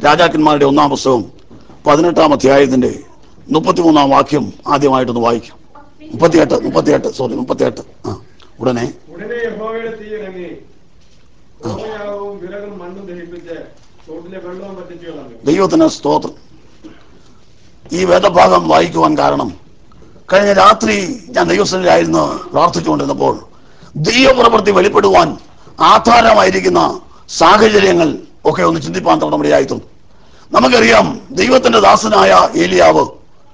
രാജാക്കന്മാരുടെ ഒന്നാം പുസ്തകം പതിനെട്ടാം അധ്യായത്തിന്റെ മുപ്പത്തിമൂന്നാം വാക്യം ആദ്യമായിട്ടൊന്ന് വായിക്കാം മുപ്പത്തിയെട്ട് മുപ്പത്തിയെട്ട് സോറി മുപ്പത്തിയെട്ട് ആ ഉടനെ ഉടനെ യഹോവയുടെ തീ ഇറങ്ങി ഹോമയാഗവും വിറകും മണ്ണും ദഹിപ്പിച്ച് തോട്ടിലെ വെള്ളവും വറ്റിച്ചു കളഞ്ഞു ദൈവത്തിന് സ്തോത്രം ഈ വേദഭാഗം വായിക്കുവാൻ കാരണം കഴിഞ്ഞ രാത്രി ഞാൻ ദൈവസ്ഥനിലായിരുന്നു പ്രാർത്ഥിച്ചുകൊണ്ടിരുന്നപ്പോൾ ദൈവപ്രവൃത്തി വെളിപ്പെടുവാൻ ആധാരമായിരിക്കുന്ന സാഹചര്യങ്ങൾ ഒക്കെ ഒന്ന് ചിന്തിപ്പാൻ നമ്മുടെ ആയിട്ടുണ്ട് നമുക്കറിയാം ദൈവത്തിന്റെ ദാസനായ ഏലിയാവ്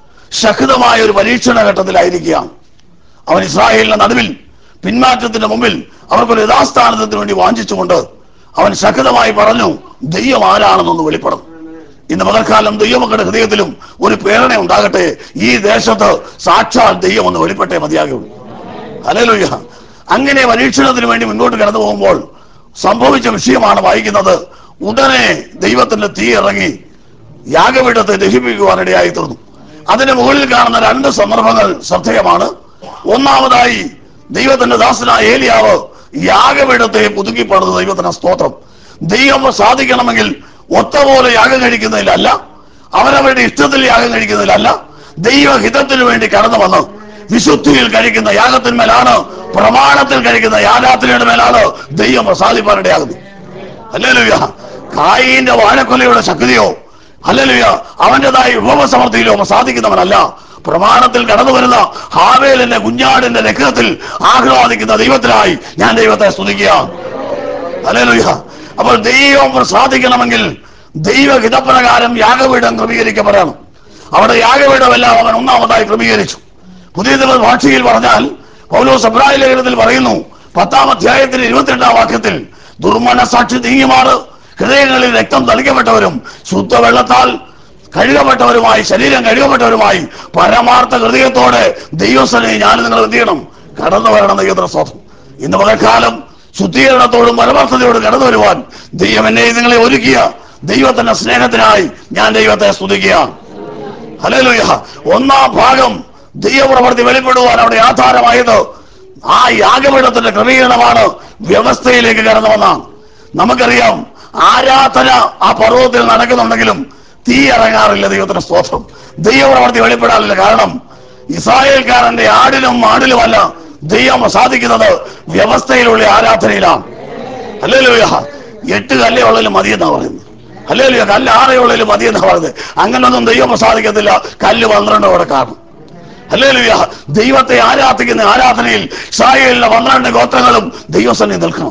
ശക്തമായ ഒരു പരീക്ഷണ ഘട്ടത്തിലായിരിക്കുകയാണ് അവൻ ഇസ്രായേലിന്റെ നടുവിൽ പിന്മാറ്റത്തിന്റെ മുമ്പിൽ അവർക്കൊരു യഥാസ്ഥാനത്തിന് വേണ്ടി വാഞ്ചിച്ചുകൊണ്ട് അവൻ ശക്തമായി പറഞ്ഞു ദൈവം ആരാണെന്നൊന്ന് വെളിപ്പെടും ഇന്ന് പകൽക്കാലം ദൈവമക്കളുടെ ഹൃദയത്തിലും ഒരു പ്രേരണ ഉണ്ടാകട്ടെ ഈ ദേശത്ത് സാക്ഷാൽ ദൈവം ഒന്ന് വെളിപ്പെട്ടേ മതിയാകുള്ളൂ അല്ലേലൂയ്യ അങ്ങനെ പരീക്ഷണത്തിന് വേണ്ടി മുന്നോട്ട് കടന്നു പോകുമ്പോൾ സംഭവിച്ച വിഷയമാണ് വായിക്കുന്നത് ഉടനെ ദൈവത്തിന്റെ തീ ഇറങ്ങി യാഗപീഠത്തെ ദഹിപ്പിക്കുവാനിടയായി തീർന്നു അതിന് മുകളിൽ കാണുന്ന രണ്ട് സന്ദർഭങ്ങൾ ശ്രദ്ധേയമാണ് ഒന്നാമതായി ദൈവത്തിന്റെ ദാസനായ ഏലിയാവ് യാഗപീഠത്തെ പുതുക്കി പണിത് ദൈവത്തിന് സ്തോത്രം ദൈവം സാധിക്കണമെങ്കിൽ ഒത്തപോലെ യാഗം കഴിക്കുന്നതിലല്ല അവരവരുടെ ഇഷ്ടത്തിൽ യാഗം കഴിക്കുന്നതിലല്ല ദൈവഹിതത്തിനു വേണ്ടി കടന്നു വന്ന് വിശുദ്ധിയിൽ കഴിക്കുന്ന യാഗത്തിന്മേലാണ് പ്രമാണത്തിൽ കഴിക്കുന്ന യാഗാത്തിനയുടെ മേലാണ് ദൈവം പ്രസാദിപ്പാനിടയാകുന്നത് അല്ലേലുയ്യ കായിന്റെ വാഴക്കൊലയുടെ ശക്തിയോ അല്ലേലുയ്യ അവന്റേതായ വിഭവസമൃദ്ധിയിലോ സാധിക്കുന്നവനല്ല പ്രമാണത്തിൽ കടന്നു വരുന്ന ഹാവേലിന്റെ കുഞ്ഞാടിന്റെ രക്തത്തിൽ ആഹ്ലാദിക്കുന്ന ദൈവത്തിനായി ഞാൻ ദൈവത്തെ സ്തുതിക്കുക അല്ലേലുയ്യ അപ്പോൾ ദൈവം പ്രസാദിക്കണമെങ്കിൽ ദൈവഹിതപ്രകാരം യാഗപീഠം ക്രമീകരിക്കപ്പെടണം അവിടെ യാഗപീഠമെല്ലാം അവൻ ഒന്നാമതായി ക്രമീകരിച്ചു പുതിയ നിയമ ഭാഷയിൽ പറഞ്ഞാൽ പൗലോസ് എബ്രായ ലേഖനത്തിൽ പറയുന്നു പത്താം അധ്യായത്തിൽ ഇരുപത്തിരണ്ടാം വാക്യത്തിൽ ദുർമനസാക്ഷി നീങ്ങിമാറ് ഹൃദയങ്ങളിൽ രക്തം തളിക്കപ്പെട്ടവരും ശുദ്ധവെള്ളത്താൽ കഴുകപ്പെട്ടവരുമായി ശരീരം കഴുകപ്പെട്ടവരുമായി പരമാർത്ഥ ഹൃദയത്തോടെ ദൈവസ്ഥനെ ഞാൻ നിങ്ങൾ എന്ത് ചെയ്യണം കടന്നു വരണം ദൈവത്തിന് സ്വന്തം ഇന്ന് പകൽക്കാലം ശുദ്ധീകരണത്തോടും പരമാർത്ഥതയോടും കടന്നു വരുവാൻ ദൈവം എന്നെ നിങ്ങളെ ഒരുക്കിയ ദൈവത്തിന്റെ സ്നേഹത്തിനായി ഞാൻ ദൈവത്തെ സ്തുതിക്കുകയാണ് ഹല്ലേലൂയ ഒന്നാം ഭാഗം ദൈവപ്രവൃത്തി വെളിപ്പെടുവാൻ അവിടെ ആധാരമായത് ആ യാഗപീഠത്തിന്റെ ക്രമീകരണമാണ് വ്യവസ്ഥയിലേക്ക് കടന്നു വന്നാണ് നമുക്കറിയാം ആരാധന ആ പർവ്വതത്തിൽ നടക്കുന്നുണ്ടെങ്കിലും തീ ഇറങ്ങാറില്ല ദൈവത്തിന്റെ സ്തോത്രം ദൈവപ്രവൃത്തി വെളിപ്പെടാറില്ല കാരണം ഇസ്രായേൽക്കാരന്റെ ആടിനും മാടിലുമല്ല ദൈവം സാധിക്കുന്നത് വ്യവസ്ഥയിലുള്ള ആരാധനയിലാണ് അല്ലല്ലോ എട്ട് കല്ലേ ഉള്ളതിലും മതിയെന്നാ പറയുന്നത് അല്ലല്ലോ കല്ല് ആറേ ഉള്ളതിലും മതിയെന്നാ പറയുന്നത് അങ്ങനൊന്നും ദൈവം സാധിക്കത്തില്ല കല്ല് പന്ത്രണ്ട് കൂടെ കാണും അല്ലല്ലോ ദൈവത്തെ ആരാധിക്കുന്ന ആരാധനയിൽ ഇസ്രായേലിലെ പന്ത്രണ്ട് ഗോത്രങ്ങളും ദൈവസന്നിധി നിൽക്കണം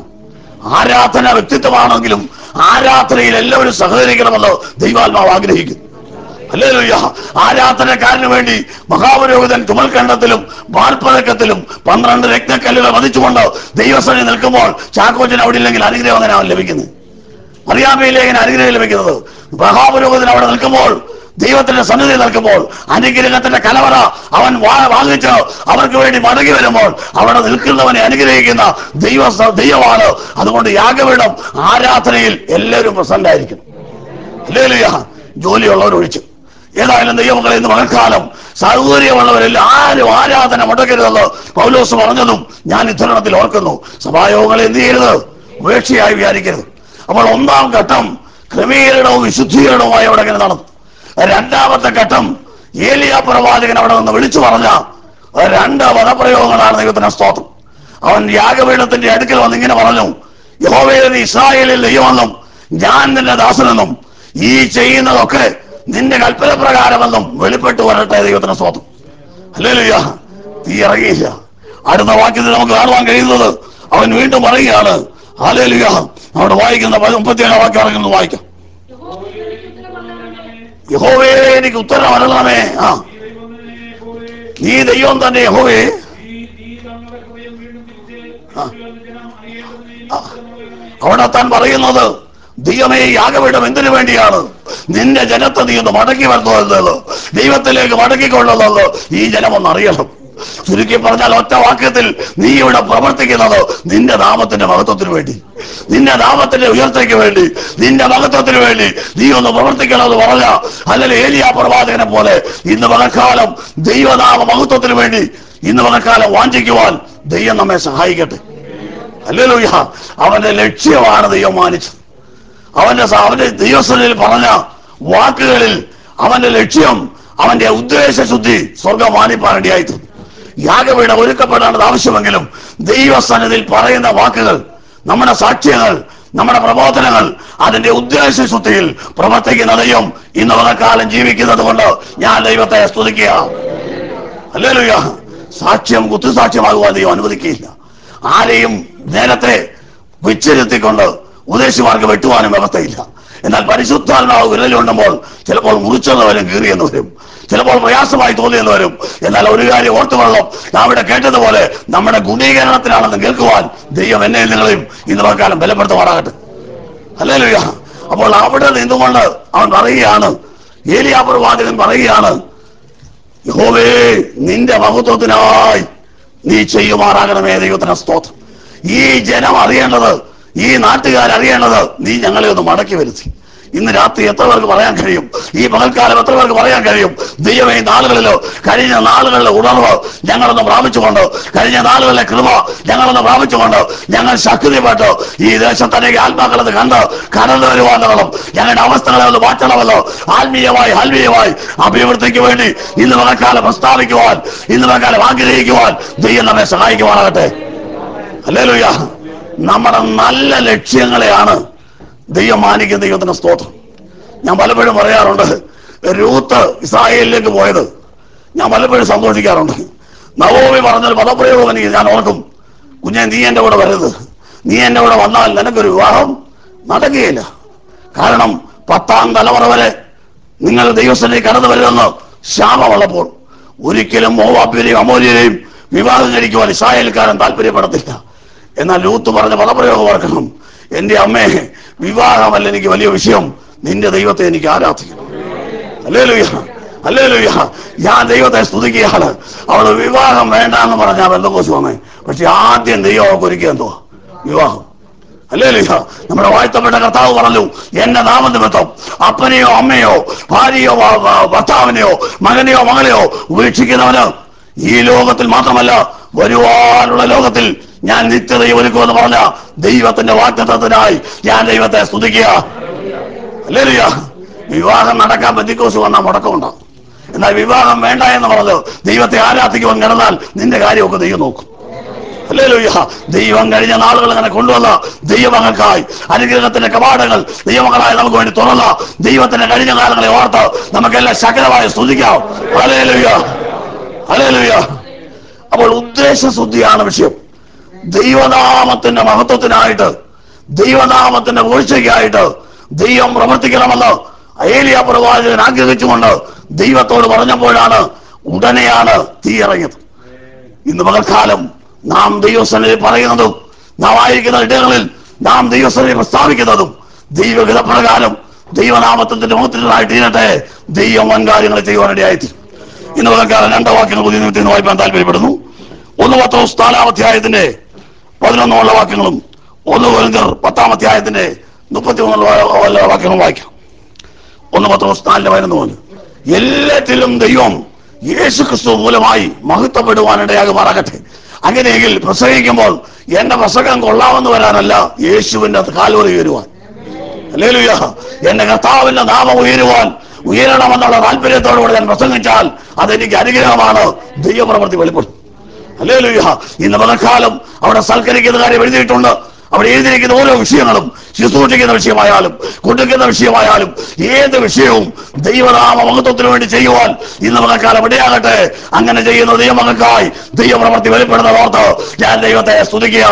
ആരാധന വ്യക്തിത്വമാണെങ്കിലും ആരാധനയിൽ എല്ലാവരും സഹകരിക്കണമെന്ന് ദൈവാത്മാവ് ആഗ്രഹിക്കുന്നു അല്ലേലൂയ്യ ആരാധനക്കാരന് വേണ്ടി മഹാപുരോഹിതൻ തുമൽക്കണ്ടത്തിലും വാർപ്പതക്കത്തിലും പന്ത്രണ്ട് രക്തക്കല്ലുകൾ വധിച്ചുകൊണ്ട് ദൈവസേന നിൽക്കുമ്പോൾ ചാക്കോച്ചൻ അവിടെ ഇല്ലെങ്കിൽ അനുഗ്രഹം അങ്ങനെ അവൻ ലഭിക്കുന്നത് അറിയാമയിലേക്ക് അനുഗ്രഹം ലഭിക്കുന്നത് മഹാപുരോഹിതൻ അവിടെ നിൽക്കുമ്പോൾ ദൈവത്തിന്റെ സന്നിധി നിൽക്കുമ്പോൾ അനുഗ്രഹത്തിന്റെ കലവറ അവൻ വാ- വാങ്ങിച്ച് അവർക്ക് വേണ്ടി മടങ്ങി വരുമ്പോൾ അവിടെ നിൽക്കുന്നവനെ അനുഗ്രഹിക്കുന്ന ദൈവ ദൈവമാണ് അതുകൊണ്ട് യാഗപീഠം ആരാധനയിൽ എല്ലാവരും പ്രസന്റ് ആയിരിക്കും അല്ലേലൂയ ജോലിയുള്ളവരൊഴിച്ച് ഏതായാലും ദൈവമക്കളെ ഇന്ന് മഴക്കാലം സൗകര്യമുള്ളവരെല്ലാം ആരും ആരാധന മുടക്കരുതെന്ന് പൗലോസ് പറഞ്ഞതും ഞാൻ ഇത്തരണത്തിൽ ഓർക്കുന്നു സഭായോഗങ്ങൾ എന്ത് ചെയ്യരുത് ഉപേക്ഷയായി വിചാരിക്കരുത് അപ്പോൾ ഒന്നാം ഘട്ടം ക്രമീകരണവും വിശുദ്ധീകരണവുമായി അവിടെ ഇങ്ങനെ നടന്നു രണ്ടാമത്തെ ഘട്ടം ഏലിയ പ്രവാചകൻ അവിടെ നിന്ന് വിളിച്ചു പറഞ്ഞ രണ്ട് പദപ്രയോഗങ്ങളാണ് ദൈവത്തിന് സ്തോത്രം അവൻ യാഗപീഠത്തിന്റെ അടുക്കൽ വന്ന് ഇങ്ങനെ പറഞ്ഞു യഹോവയെ നീ ഇസ്രായേലിൽ ദൈവമെന്നും ഞാൻ നിന്റെ ദാസനെന്നും ഈ ചെയ്യുന്നതൊക്കെ നിന്റെ കൽപ്പന പ്രകാരമെന്നും വെളിപ്പെട്ടു വരട്ടെ ദൈവത്തിന് സ്തോത്രം അല്ലേലൂയ്യ തീ ഇറങ്ങിയില്ല അടുത്ത വാക്യത്തിൽ നമുക്ക് കാണുവാൻ കഴിയുന്നത് അവൻ വീണ്ടും പറയുകയാണ് അല്ലേലൂയ്യ അവിടെ വായിക്കുന്ന മുപ്പത്തിയേഴാം വാക്യം ഇറങ്ങുന്നത് വായിക്കാം യഹോവേ എനിക്ക് ഉത്തരം അരളണമേ ആ നീ ദൈവം തന്നെ യഹോവേ അവിടെ താൻ പറയുന്നത് ദൈവമേ യാഗപീഠം എന്തിനു വേണ്ടിയാണ് നിന്റെ ജനത്തെ നീ ഒന്ന് മടക്കി വരുന്നത് ദൈവത്തിലേക്ക് മടക്കിക്കൊള്ളുന്നത് ഈ ജനം ഒന്ന് അറിയണം ചുരുക്കി പറഞ്ഞാൽ ഒറ്റ വാക്യത്തിൽ നീ ഇവിടെ പ്രവർത്തിക്കുന്നത് നിന്റെ നാമത്തിന്റെ മഹത്വത്തിന് വേണ്ടി നിന്റെ നാമത്തിന്റെ ഉയർച്ചയ്ക്ക് വേണ്ടി നിന്റെ മഹത്വത്തിന് വേണ്ടി നീ ഒന്ന് പ്രവർത്തിക്കണമെന്ന് പറഞ്ഞ അല്ലെങ്കിൽ ഏലിയ പ്രവാചകനെ പോലെ ഇന്ന് മഴക്കാലം ദൈവനാമ മഹത്വത്തിന് വേണ്ടി ഇന്ന് മഴക്കാലം വാഞ്ചിക്കുവാൻ ദൈവം നമ്മെ സഹായിക്കട്ടെ അല്ലല്ലോ അവന്റെ ലക്ഷ്യമാണ് ദൈവം മാനിച്ചത് അവന്റെ സ- അവന്റെ ദൈവസ്ഥനിൽ പറഞ്ഞ വാക്കുകളിൽ അവന്റെ ലക്ഷ്യം അവന്റെ ഉദ്ദേശ ശുദ്ധി സ്വർഗം മാനിപ്പാനിടയായി യാഗപീഠം ഒരുക്കപ്പെടേണ്ടത് ആവശ്യമെങ്കിലും ദൈവസന്നിധിയിൽ പറയുന്ന വാക്കുകൾ നമ്മുടെ സാക്ഷ്യങ്ങൾ നമ്മുടെ പ്രബോധനങ്ങൾ അതിന്റെ ഉദ്ദേശ ശുദ്ധിയിൽ പ്രവർത്തിക്കുന്ന ദൈവം ഇന്ന് വളക്കാലം ജീവിക്കുന്നത് കൊണ്ട് ഞാൻ ദൈവത്തെ സ്തുതിക്കുക അല്ലേലുയ്യ സാക്ഷ്യം കുത്തുസാക്ഷ്യമാകുവാൻ ദൈവം അനുവദിക്കുകയില്ല ആരെയും നേരത്തെ വിച്ചിരുത്തിക്കൊണ്ട് ഉദ്ദേശിമാർക്ക് വെട്ടുവാനും വ്യവസ്ഥയില്ല എന്നാൽ പരിശുദ്ധാത്മാവ് വിരലുണ്ടുമ്പോൾ ചിലപ്പോൾ മുറിച്ചെന്ന് വരും കീറിയെന്ന് വരും ചിലപ്പോൾ പ്രയാസമായി തോന്നിയെന്ന് വരും എന്നാൽ ഒരു കാര്യം ഓർത്തുകൊള്ളും നാം ഇവിടെ കേട്ടതുപോലെ നമ്മുടെ ഗുണീകരണത്തിലാണെന്ന് കേൾക്കുവാൻ ദൈവം എന്നെ നിങ്ങളെയും ഇന്ന് വാക്കാലം ബലപ്പെടുത്തുമാറാകട്ടെ അല്ലേ അപ്പോൾ അവിടെ നിന്നുകൊണ്ട് അവൻ പറയുകയാണ് ഏലിയാ പ്രവാചകൻ പറയുകയാണ് യഹോവേ നിന്റെ മഹത്വത്തിനായി നീ ചെയ്യുമാറാകണമേ ദൈവത്തിന് സ്തോത്രം ഈ ജനം അറിയേണ്ടത് ഈ നാട്ടുകാർ അറിയേണ്ടത് നീ ഞങ്ങളെ ഒന്ന് മടക്കി വരുത്തി ഇന്ന് രാത്രി എത്ര പേർക്ക് പറയാൻ കഴിയും ഈ പകൽക്കാലം എത്ര പേർക്ക് പറയാൻ കഴിയും ദൈവമേ ഈ നാളുകളിലോ കഴിഞ്ഞ നാളുകളിലെ ഉണർവ് ഞങ്ങളൊന്ന് പ്രാപിച്ചുകൊണ്ട് കഴിഞ്ഞ നാളുകളിലെ കൃപ ഞങ്ങളൊന്ന് പ്രാപിച്ചുകൊണ്ട് ഞങ്ങൾ ശക്തിപ്പെട്ട് ഈ ദേശത്തനേക്ക് ആത്മാക്കളത് കണ്ട് കടന്നു വരുവാനുള്ളതും ഞങ്ങളുടെ അവസ്ഥകളെ ഒന്ന് മാറ്റണമല്ലോ ആത്മീയമായി ആത്മീയമായി അഭിവൃദ്ധിക്ക് വേണ്ടി ഇന്ന് പകൽക്കാലം പ്രസ്താവിക്കുവാൻ ഇന്ന് പകൽക്കാലം ആഗ്രഹിക്കുവാൻ ദൈവം നമ്മെ സഹായിക്കുവാനാകട്ടെ അല്ലേ നമ്മുടെ നല്ല ലക്ഷ്യങ്ങളെയാണ് ദൈവം മാനിക്കുന്ന ദൈവത്തിന്റെ സ്തോത്രം ഞാൻ പലപ്പോഴും പറയാറുണ്ട് രൂത്ത് ഇസ്രായേലിലേക്ക് പോയത് ഞാൻ പലപ്പോഴും സന്തോഷിക്കാറുണ്ട് നവോമി പറഞ്ഞൊരു പദപ്രയോഗം എനിക്ക് ഞാൻ ഓർക്കും കുഞ്ഞെ നീ എൻ്റെ കൂടെ വരരുത് നീ എൻ്റെ കൂടെ വന്നാൽ നിനക്കൊരു വിവാഹം നടക്കുകയില്ല കാരണം പത്താം തലമുറ വരെ നിങ്ങൾ ദൈവസ്ഥനെ കടന്നു വരുമെന്ന് ശാപമുള്ളപ്പോൾ ഒരിക്കലും മോവാപ്യരെയും അമോര്യരെയും വിവാഹം കഴിക്കുവാൻ ഇസ്രായേൽക്കാരൻ താല്പര്യപ്പെടത്തില്ല എന്നാൽ ലൂത്ത് പറഞ്ഞ പദപ്രയോഗം ഓർക്കണം എന്റെ അമ്മേ വിവാഹമല്ല എനിക്ക് വലിയ വിഷയം നിന്റെ ദൈവത്തെ എനിക്ക് ആരാധിക്കണം അല്ലേ അല്ലേ ഞാൻ ദൈവത്തെ സ്തുതിക്കുകയാണ് അവള് വിവാഹം വേണ്ട എന്ന് പറഞ്ഞാൽ ബന്ധക്കോസ് വന്നേ പക്ഷെ ആദ്യം ദൈവം അവൾക്ക് ഒരുക്കിയ എന്തോ വിവാഹം അല്ലേ നമ്മുടെ വാഴ്ത്തപ്പെട്ട കർത്താവ് പറഞ്ഞു എന്റെ നാമനിമിത്തം അപ്പനെയോ അമ്മയോ ഭാര്യയോ ഭ- ഭ- ഭർത്താവിനെയോ മകനെയോ മകളെയോ ഉപേക്ഷിക്കുന്നവന് ഈ ലോകത്തിൽ മാത്രമല്ല വരുവാനുള്ള ലോകത്തിൽ ഞാൻ നിത്യതയും ഒരുക്കുമെന്ന് പറഞ്ഞ ദൈവത്തിന്റെ വാഗ്ദത്തത്തിനായി ഞാൻ ദൈവത്തെ സ്തുതിക്കുക അല്ലേ വിവാഹം നടക്കാൻ ബന്ധിക്കോസ് വന്നാൽ മുടക്കമുണ്ടാകും എന്നാൽ വിവാഹം വേണ്ട എന്ന് പറഞ്ഞു ദൈവത്തെ ആരാധിക്കുവാൻ കിടന്നാൽ നിന്റെ കാര്യമൊക്കെ ദൈവം നോക്കും ഹല്ലേലൂയ. ദൈവം കഴിഞ്ഞ നാളുകൾ അങ്ങനെ കൊണ്ടുവന്ന ദൈവമകൾക്കായി അനുഗ്രഹത്തിന്റെ കവാടങ്ങൾ ദൈവമകളായി നമുക്ക് വേണ്ടി തുറന്ന ദൈവത്തിന്റെ കഴിഞ്ഞ കാലങ്ങളെ ഓർത്ത് നമുക്കെല്ലാം ശകലമായി സ്തുതിക്കാം ഹല്ലേലൂയ. ഹല്ലേലൂയ. അപ്പോൾ ഉദ്ദേശശുദ്ധിയാണ് വിഷയം ദൈവനാമത്തിന്റെ മഹത്വത്തിനായിട്ട് ദൈവനാമത്തിന്റെ വീഴ്ചയ്ക്കായിട്ട് ദൈവം പ്രവർത്തിക്കണമെന്ന് ഏലിയ പ്രവാചകൻ ആഗ്രഹിച്ചുകൊണ്ട് ദൈവത്തോട് പറഞ്ഞപ്പോഴാണ് ഉടനെയാണ് തീ ഇറങ്ങിയത് ഇന്ന് പകൽക്കാലം നാം ദൈവസന്നിധി പറയുന്നതും നാം ആയിരിക്കുന്ന ഇടങ്ങളിൽ നാം ദൈവസന്നിധി പ്രസ്താവിക്കുന്നതും ദൈവഹിത പ്രകാരം ദൈവനാമത്തിന്റെ മുഖത്തിനായി തീരട്ടെ ദൈവം വൻകാര്യങ്ങൾ ചെയ്യുവാനിടയായി ഇന്ന് പകൽക്കാലം രണ്ട് വാക്യങ്ങൾ പുതിയ നിമിത്തത്തിൽ നിന്ന് വായിപ്പാൻ താല്പര്യപ്പെടുന്നു ഒന്ന് പത്രോസ് നാലാമധ്യായത്തിന്റെ പതിനൊന്നുള്ള വാക്യങ്ങളും ഒന്ന് കൊരിന്ത്യർ പത്താമധ്യായത്തിന്റെ മുപ്പത്തി മൂന്നുള്ള വാക്യങ്ങളും വായിക്കാം ഒന്ന് പത്രോസ് നാലിന്റെ പതിനൊന്ന് പോലെ എല്ലാറ്റിലും ദൈവം യേശു ക്രിസ്തു മൂലമായി മഹത്വപ്പെടുവാനിടയാകുമാറാകട്ടെ അങ്ങനെയെങ്കിൽ പ്രസംഗിക്കുമ്പോൾ എന്റെ പ്രസംഗം കൊള്ളാമെന്ന് വരാനല്ല യേശുവിന്റെ കാലുറി ഉയരുവാൻ അല്ലേലുയ്യ എന്റെ കർത്താവിന്റെ നാമം ഉയരുവാൻ ഉയരണമെന്നുള്ള താല്പര്യത്തോടുകൂടി ഞാൻ പ്രസംഗിച്ചാൽ അതെനിക്ക് അനുഗ്രഹമാണ് ദൈവപ്രവൃത്തി വെളിപ്പെടും അല്ലേലുയ്യ ഇന്ന് പകൽക്കാലം അവിടെ സൽക്കരിക്കുന്ന കാര്യം എഴുതിയിട്ടുണ്ട് അവിടെ എഴുതിയിരിക്കുന്ന ഓരോ വിഷയങ്ങളും ശുശ്രൂഷിക്കുന്ന വിഷയമായാലും കൊടുക്കുന്ന വിഷയമായാലും ഏത് വിഷയവും ദൈവനാമ മഹത്വത്തിന് വേണ്ടി ചെയ്യുവാൻ ഇന്ന് പകൽക്കാലം ഇടയാകട്ടെ അങ്ങനെ ചെയ്യുന്ന ദൈവമകൾക്കായി ദൈവപ്രവൃത്തി വെളിപ്പെടുന്ന ഓർത്ത് ഞാൻ ദൈവത്തെ സ്തുതിക്കുക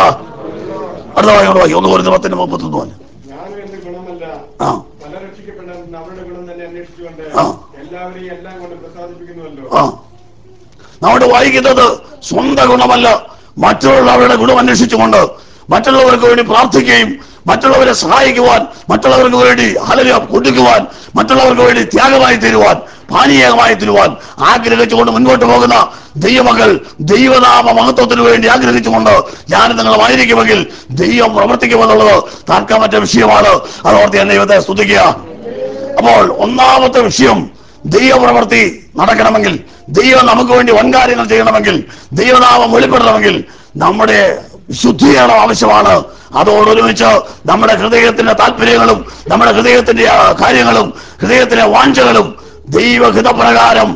അടുത്ത വായി ഒന്ന് കുറഞ്ഞ പത്തിന് മുപ്പത്തൊന്ന് പോലെ ഞാനും എന്റെ ഗുണമല്ല ആ പല രക്ഷിക്കപ്പെടാൻ അവരുടെ ഗുണം തന്നെ അന്വേഷിച്ചുകൊണ്ട് ആ. എല്ലാവരെയും എല്ലാം കൊണ്ട് പ്രസാദിപ്പിക്കുന്നുവല്ലോ ആ നമ്മുടെ വായിക്കുന്നത് സ്വന്തം ഗുണമല്ല മറ്റുള്ളവരുടെ ഗുണം അന്വേഷിച്ചുകൊണ്ട് മറ്റുള്ളവർക്ക് വേണ്ടി പ്രാർത്ഥിക്കുകയും മറ്റുള്ളവരെ സഹായിക്കുവാൻ മറ്റുള്ളവർക്ക് വേണ്ടി ഹലര കൊടുക്കുവാൻ മറ്റുള്ളവർക്ക് വേണ്ടി ത്യാഗമായി തരുവാൻ പാനീയമായി തരുവാൻ ആഗ്രഹിച്ചുകൊണ്ട് മുൻപോട്ട് പോകുന്ന ദൈവമകൾ ദൈവനാമ മഹത്വത്തിന് വേണ്ടി ആഗ്രഹിച്ചുകൊണ്ട് ഞാൻ നിങ്ങളുമായിരിക്കുമെങ്കിൽ ദൈവം പ്രവർത്തിക്കുമെന്നുള്ളത് താൽക്കാമറ്റ വിഷയമാണ് അതോർത്ത് ഞാൻ ദൈവത്തെ സ്തുതിക്കുക അപ്പോൾ ഒന്നാമത്തെ വിഷയം ദൈവപ്രവൃത്തി നടക്കണമെങ്കിൽ ദൈവം നമുക്ക് വേണ്ടി വൻകാര്യങ്ങൾ ചെയ്യണമെങ്കിൽ ദൈവനാമം വെളിപ്പെടണമെങ്കിൽ നമ്മുടെ ശുദ്ധീകരണം ആവശ്യമാണ് അതോടൊരുമിച്ച് നമ്മുടെ ഹൃദയത്തിന്റെ താല്പര്യങ്ങളും നമ്മുടെ ഹൃദയത്തിന്റെ ആ, കാര്യങ്ങളും ഹൃദയത്തിലെ വാഞ്ചകളും ദൈവഹിതപ്രകാരം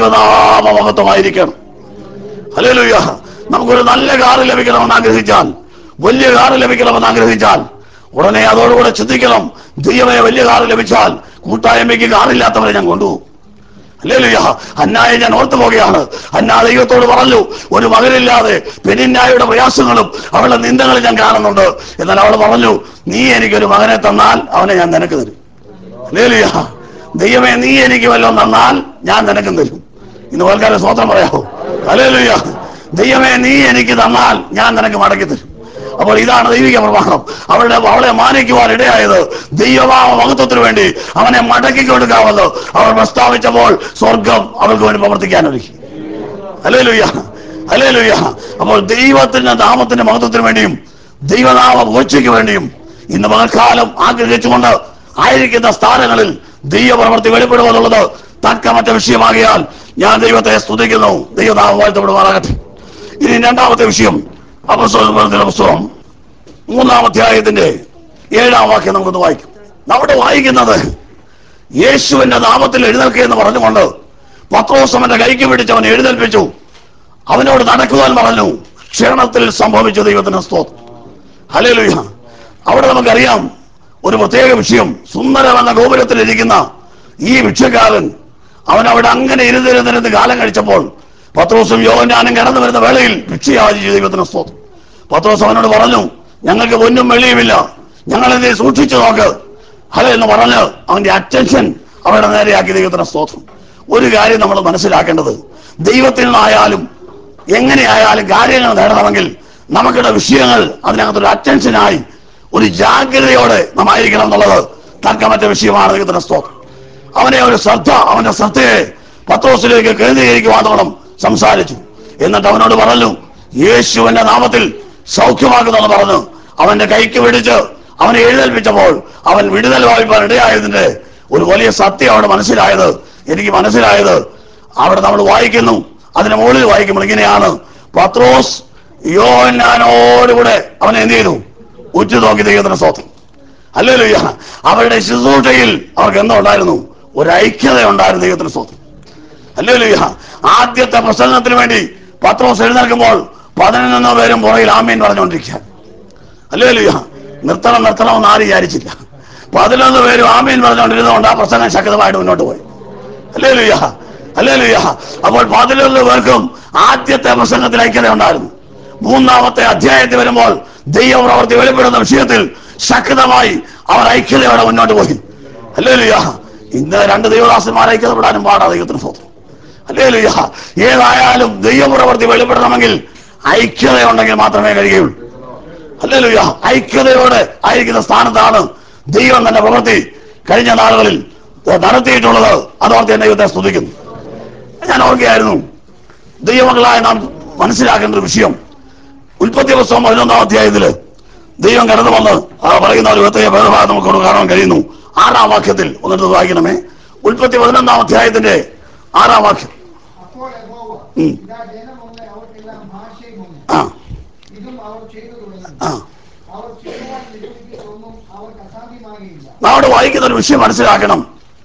ദൈവനാമമഹത്വമായിരിക്കണം ഹല്ലേലൂയ നമുക്കൊരു നല്ല കാറ് ലഭിക്കണമെന്ന് ആഗ്രഹിച്ചാൽ വലിയ കാറ് ലഭിക്കണമെന്ന് ആഗ്രഹിച്ചാൽ ഉടനെ അതോടുകൂടെ ചിന്തിക്കണം ദൈവമേ വലിയ കാറ് ലഭിച്ചാൽ കൂട്ടായ്മയ്ക്ക് കാറില്ലാത്തവരെ ഞാൻ കൊണ്ടുപോകും ഹല്ലേലൂയ അന്നായെ ഞാൻ ഓർത്തു പോകുകയാണ് അന്നാ ദൈവത്തോട് പറഞ്ഞു ഒരു മകനില്ലാതെ പെനിന്നായുടെ പ്രയാസങ്ങളും അവളുടെ നിന്ദകളും ഞാൻ കാണുന്നുണ്ട് എന്നാൽ അവൾ പറഞ്ഞു നീ എനിക്കൊരു മകനെ തന്നാൽ അവനെ ഞാൻ നിനക്ക് തരും ഹല്ലേലൂയ ദൈവമേ നീ എനിക്ക് വല്ലതും തന്നാൽ ഞാൻ നിനക്കും തരും ഇന്ന് പോൽക്കാരെ സ്വോത്രം പറയാമോ ഹല്ലേലൂയ ദൈവമേ നീ എനിക്ക് തന്നാൽ ഞാൻ നിനക്ക് മടക്കി തരും അപ്പോൾ ഇതാണ് ദൈവിക പ്രമാണം അവളുടെ അവളെ മാനിക്കുവാൻ ഇടയായത് ദൈവമാവ മഹത്വത്തിന് വേണ്ടി അവനെ മടക്കി കൊടുക്കാമെന്ന് അവൾ പ്രസ്താവിച്ചപ്പോൾ സ്വർഗം അവൾക്ക് വേണ്ടി പ്രവർത്തിക്കാൻ ഒരുക്കി ഹല്ലേലൂയ ഹല്ലേലൂയ അപ്പോൾ ദൈവത്തിന്റെ നാമത്തിന്റെ മഹത്വത്തിന് വേണ്ടിയും ദൈവനാമ പൂച്ചയ്ക്ക് വേണ്ടിയും ഇന്ന് പകൽക്കാലം ആഗ്രഹിച്ചുകൊണ്ട് ആയിരിക്കുന്ന സ്ഥാനങ്ങളിൽ ദൈവപ്രവൃത്തി വെളിപ്പെടുമെന്നുള്ളത് തക്കമറ്റ വിഷയമാകിയാൽ ഞാൻ ദൈവത്തെ സ്തുതിക്കുന്നു ദൈവനാമം വാഴ്ത്തപ്പെടുമാറാകട്ടെ ഇനി രണ്ടാമത്തെ വിഷയം അപസ്വലത്തിന്റെ പുസ്തകം മൂന്നാം അധ്യായത്തിന്റെ ഏഴാം വാക്യം നമുക്കൊന്ന് വായിക്കും നമ്മുടെ വായിക്കുന്നത് യേശുവിന്റെ നാമത്തിൽ എഴുന്നേൽക്കുക എന്ന് പറഞ്ഞുകൊണ്ട് പത്രോസ് അവന്റെ കൈക്ക് പിടിച്ച് അവൻ എഴുന്നേൽപ്പിച്ചു അവനോട് നടക്കുവാൻ പറഞ്ഞു ക്ഷീണത്തിൽ സംഭവിച്ച ദൈവത്തിന് സ്തോത്രം ഹല്ലേലൂയ അവിടെ നമുക്കറിയാം ഒരു പ്രത്യേക വിഷയം സുന്ദരം എന്ന ഗോപുരത്തിൽ ഇരിക്കുന്ന ഈ ഭിക്ഷക്കാരൻ അവൻ അവിടെ അങ്ങനെ ഇരുന്നിരുന്നിരുന്ന് കാലം കഴിച്ചപ്പോൾ പത്രോസും യോഹന്നാനും കടന്നു വരുന്ന വേളയിൽ ഭിക്ഷയാചിച്ചു ദൈവത്തിന് സ്തോത്രം പത്രോസ് അവനോട് പറഞ്ഞു ഞങ്ങൾക്ക് പൊന്നും വെള്ളിയുമില്ല ഞങ്ങൾ എന്ത് സൂക്ഷിച്ചു നോക്ക് ഹലോ എന്ന് പറഞ്ഞ് അവന്റെ അറ്റൻഷൻ അവരുടെ നേരെയാക്കി ദൈവത്തിന് സ്തോത്രം ഒരു കാര്യം നമ്മൾ മനസ്സിലാക്കേണ്ടത് ദൈവത്തിൽ നിന്നായാലും എങ്ങനെയായാലും കാര്യങ്ങൾ നേടണമെങ്കിൽ നമുക്കുള്ള വിഷയങ്ങൾ അതിനകത്തൊരു അറ്റൻഷനായി ഒരു ജാഗ്രതയോടെ നാം ആയിരിക്കണം എന്നുള്ളത് തർക്കമറ്റ വിഷയമാണ് ദൈവത്തിന്റെ സ്തോത്രം അവനെ ഒരു ശ്രദ്ധ അവന്റെ ശ്രദ്ധയെ പത്രോസിലേക്ക് കേന്ദ്രീകരിക്കുവാനോളം സംസാരിച്ചു എന്നിട്ട് അവനോട് പറഞ്ഞു യേശുവിന്റെ നാമത്തിൽ സൗഖ്യമാക്കുന്നെന്ന് പറഞ്ഞു അവന്റെ കൈക്ക് പിടിച്ച് അവനെ എഴുന്നേൽപ്പിച്ചപ്പോൾ അവൻ വിടുതൽ വായ്പാൻ ഇടയായതിന്റെ ഒരു വലിയ സത്യം അവിടെ മനസ്സിലായത് എനിക്ക് മനസ്സിലായത് അവിടെ നമ്മൾ വായിക്കുന്നു അതിന് മുകളിൽ വായിക്കുമ്പോൾ ഇങ്ങനെയാണ് പത്രോസ് യോഹന്നാനോടുകൂടെ അവനെ എന്ത് ചെയ്തു ഉറ്റു നോക്കി ദൈവത്തിന് സ്തോത്രം അല്ലല്ലോ അവരുടെ ശുശ്രൂഷയിൽ അവർക്ക് എന്തോ ഉണ്ടായിരുന്നു ഒരു ഐക്യത ഉണ്ടായിരുന്നു ദൈവത്തിന് സ്തോത്രം അല്ലല്ലോ ആദ്യത്തെ പ്രസംഗത്തിന് വേണ്ടി പത്രോസ് എഴുന്നേൽക്കുമ്പോൾ പതിനൊന്ന് പേരും പുറകിൽ ആമീൻ പറഞ്ഞുകൊണ്ടിരിക്കുക അല്ലല്ലോ നിർത്തണം നിർത്തണം എന്ന് ആരും വിചാരിച്ചില്ല പതിനൊന്ന് പേരും ആമീൻ പറഞ്ഞുകൊണ്ടിരുന്നതുകൊണ്ട് ആ പ്രസംഗം ശക്തമായിട്ട് മുന്നോട്ട് പോയി അല്ലേ ലുയ്യ അല്ലേ ലുയ്യ അപ്പോൾ പതിനൊന്ന് പേർക്കും ആദ്യത്തെ പ്രസംഗത്തിൽ ഐക്യത ഉണ്ടായിരുന്നു മൂന്നാമത്തെ അധ്യായത്തിൽ വരുമ്പോൾ ദൈവപ്രവർത്തി വെളിപ്പെടുന്ന വിഷയത്തിൽ ശക്തമായി അവർ ഐക്യതയോടെ മുന്നോട്ട് പോയി അല്ലേ ലുയ്യ ഇന്ന് രണ്ട് ദൈവദാസന്മാർ ഐക്യതപ്പെടാനും പാടാ ദൈവത്തിന് സ്വന്തം അല്ലേ ലുയ്യ ഏതായാലും ദൈവപ്രവർത്തി വെളിപ്പെടണമെങ്കിൽ ഐക്യതയുണ്ടെങ്കിൽ മാത്രമേ കഴിയുകയുള്ളൂ അല്ലല്ലോ ഐക്യതയോടെ ആയിരിക്കുന്ന സ്ഥാനത്താണ് ദൈവം തന്റെ പ്രവൃത്തി കഴിഞ്ഞ നാളുകളിൽ നടത്തിയിട്ടുള്ളത് അതോർത്ത് എന്നെ ദൈവത്തെ സ്തുതിക്കുന്നു ഞാൻ ഓർക്കുകയായിരുന്നു ദൈവമക്കളായ നാം മനസ്സിലാക്കേണ്ട ഒരു വിഷയം ഉൽപ്പത്തി പുസ്തകം പതിനൊന്നാം അധ്യായത്തില് ദൈവം കടന്നു വന്ന് ആ പറയുന്ന ഒരു വ്യക്തിയെ ഭേദഭാഗം നമുക്ക് ഇവിടെ കാണാൻ കഴിയുന്നു ആറാം വാക്യത്തിൽ ഒന്നെടുത്ത് വായിക്കണമേ ഉൽപ്പത്തി പതിനൊന്നാം അധ്യായത്തിന്റെ ആറാം വാക്യം അപ്പോൾ യഹോവ ഉം. ഇതാ ജനമൊന്ന് അവർക്കെല്ലാം ഭാഷയുമൊന്ന് ആ ഇതും അവർ ചെയ്തു തുടങ്ങി ആ അവർ ചെയ്യുവാൻ നിരൂപിച്ചൊന്നും അവർക്ക് അസാധ്യമാകിയില്ല നാം അവിടെ വായിക്കുന്ന ഒരു വിഷയം മനസ്സിലാക്കണം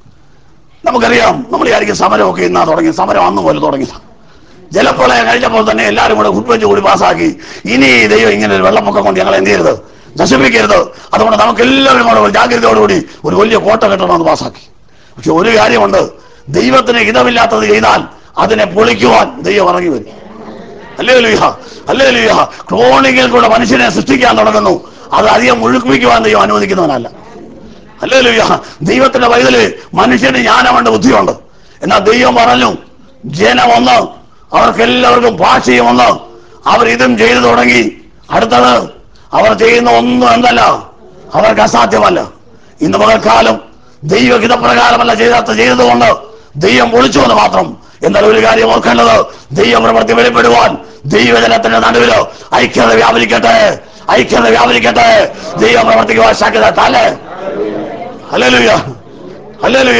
നമുക്കറിയാം നമ്മൾ വിചാരിക്കും സമരമൊക്കെ ഇന്നാ തുടങ്ങി സമരം അന്ന് പോലെ തുടങ്ങി ജലപ്രളയം കഴിഞ്ഞപ്പോൾ തന്നെ എല്ലാവരും കൂടെ ഉൾപ്പെച്ച് കൂടി പാസ്സാക്കി ഇനി ഈ ദൈവം ഇങ്ങനെ ഒരു വെള്ളപ്പൊക്കം കൊണ്ട് ഞങ്ങൾ എന്ത് ചെയ്യരുത് നശിപ്പിക്കരുത് അതുകൊണ്ട് നമുക്ക് എല്ലാവരും കൂടെ ഒരു ജാഗ്രതയോടുകൂടി ഒരു വലിയ കോട്ട കെട്ടണമെന്ന് പാസ്സാക്കി പക്ഷെ ഒരു കാര്യമുണ്ട് ദൈവത്തിന് ഹിതമില്ലാത്തത് ചെയ്താൽ അതിനെ പൊളിക്കുവാൻ ദൈവം ഇറങ്ങി വരും അല്ലേ ലുഹ അല്ലേ ലുഹ ക്രോണിക്കിൽ കൂടെ മനുഷ്യനെ സൃഷ്ടിക്കാൻ തുടങ്ങുന്നു അത് അധികം മുഴുക്കിപ്പിക്കുവാൻ ദൈവം അനുവദിക്കുന്നവനല്ല അല്ലേ ലുഹ ദൈവത്തിന്റെ വൈതല് മനുഷ്യന് ജ്ഞാനമുണ്ട് ബുദ്ധിയുണ്ട് എന്നാൽ ദൈവം പറഞ്ഞു ജനം ഒന്ന് അവർക്കെല്ലാവർക്കും ഭാഷയും ഒന്ന് അവർ ഇതും ചെയ്തു തുടങ്ങി അടുത്തത് അവർ ചെയ്യുന്ന ഒന്നും എന്തല്ല അവർക്ക് അസാധ്യമല്ല ഇന്ന് പകൽക്കാലം ദൈവഹിതപ്രകാരമല്ല ചെയ്താത്ത ചെയ്തതുകൊണ്ട് ദൈവം പൊളിച്ചുവെന്ന് മാത്രം എന്നാൽ ഒരു കാര്യം ഓർക്കേണ്ടത് ദൈവ പ്രവൃത്തി വെളിപ്പെടുവാൻ ദൈവജനത്തിന്റെ നടുവില് ഐക്യത വ്യാപരിക്കട്ടെ ഐക്യത വ്യാപരിക്കട്ടെ ദൈവ പ്രവർത്തിക്കുവാൻ ശക്യത തലേ ഹല്ലേലൂയ ഹല്ലേലൂയ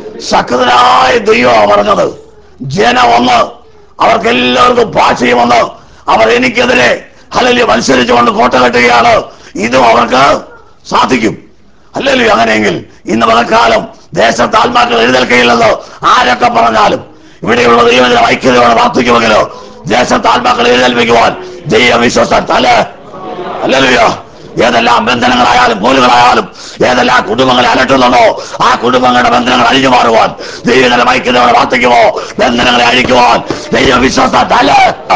ശക്തനായ ദൈവമാണ് പറഞ്ഞത് ജനം ഒന്ന് അവർക്കെല്ലാവർക്കും ഭാഷയും ഒന്ന് അവർ എനിക്കെതിരെ അല്ലെങ്കിൽ മത്സരിച്ചുകൊണ്ട് കോട്ട കെട്ടുകയാണ് ഇതും അവർക്ക് സാധിക്കും അല്ലല്ലോ അങ്ങനെയെങ്കിൽ ഇന്ന് പലക്കാലം ദേശത്ത് ആത്മാക്കൾ എഴുന്നേൽക്കയില്ലെന്ന് ആരൊക്കെ പറഞ്ഞാലും ഇവിടെയുള്ള ദൈവത്തിന് ഐക്യതയോടെ പ്രാർത്ഥിക്കുമെങ്കിലോ ദേശത്ത് ആത്മാക്കൾ എഴുന്നേൽപ്പിക്കുവാൻ ദൈവ വിശ്വസൻ അല്ലേ അല്ലല്ലോ ഏതെല്ലാം ബന്ധനങ്ങളായാലും പോലുകളായാലും ഏതെല്ലാം കുടുംബങ്ങളെ അലട്ടുന്നുണ്ടോ ആ കുടുംബങ്ങളുടെ ബന്ധനങ്ങൾ അഴിഞ്ഞു മാറുവാൻ ദൈവത്തിന്റെ ഐക്യതയോടെ പ്രാർത്ഥിക്കുമോ ബന്ധനങ്ങളെ അഴിക്കുവാൻ ദൈവ വിശ്വസൻ അല്ലേ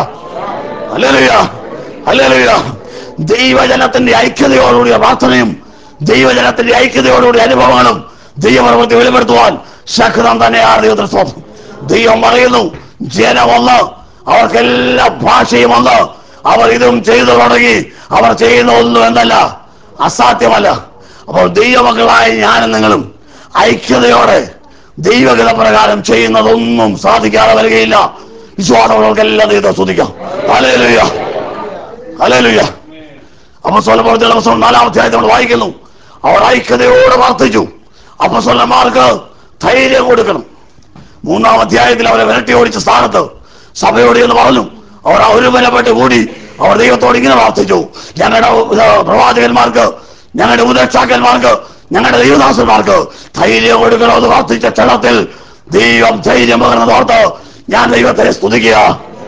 ഹല്ലേലൂയ ഹല്ലേലൂയ ദൈവജനത്തിന്റെ ഐക്യതയോടുകൂടിയ പ്രാർത്ഥനയും ദൈവജനത്തിന്റെ ഐക്യതയോടുകൂടിയ അനുഭവങ്ങളും ദൈവപ്രവൃത്തി വെളിപ്പെടുത്തുവാൻ ശക്തം തന്നെയാണ് ദൈവത്തിന് സ്വന്തം ദൈവം പറയുന്നു ജനം ഒന്ന് അവർക്കെല്ലാ ഭാഷയും ഒന്ന് അവർ ഇതും ചെയ്തു തുടങ്ങി അവർ ചെയ്യുന്ന ഒന്നും എന്നല്ല അസാധ്യമല്ല അപ്പോൾ ദൈവമക്കളായ ഞാനും നിങ്ങളും ഐക്യതയോടെ ദൈവഗത പ്രകാരം ചെയ്യുന്നതൊന്നും സാധിക്കാതെ വരികയില്ല വിശ്വാസമുള്ളവർക്കെല്ലാം ദൈവത്തെ സ്തുതിക്കാം ഹല്ലേലൂയ ഹല്ലേലൂയ അപ്പസ്വലപ്രവൃത്തിയുടെ പുസ്തകം നാലാം അധ്യായത്തിൽ നമ്മൾ വായിക്കുന്നു അവർ ഐക്യതയോടെ പ്രാർത്ഥിച്ചു അപ്പസ്വലന്മാർക്ക് ധൈര്യം കൊടുക്കണം മൂന്നാം അധ്യായത്തിൽ അവരെ വിരട്ടി ഓടിച്ച സ്ഥാനത്ത് സഭയോട് എന്ന് പറഞ്ഞു അവർ ഒരുമനപ്പെട്ട് കൂടി അവർ ദൈവത്തോട് ഇങ്ങനെ പ്രാർത്ഥിച്ചു ഞങ്ങളുടെ ഇത് പ്രവാചകന്മാർക്ക് ഞങ്ങളുടെ ഉപദേഷ്ടാക്കന്മാർക്ക് ഞങ്ങളുടെ ദൈവദാസന്മാർക്ക് ധൈര്യം കൊടുക്കണമെന്ന് പ്രാർത്ഥിച്ച ക്ഷണത്തിൽ ദൈവം ധൈര്യം പകർന്നത് ഓർത്ത് ഞാൻ ദൈവത്തെ സ്തുതിക്കുക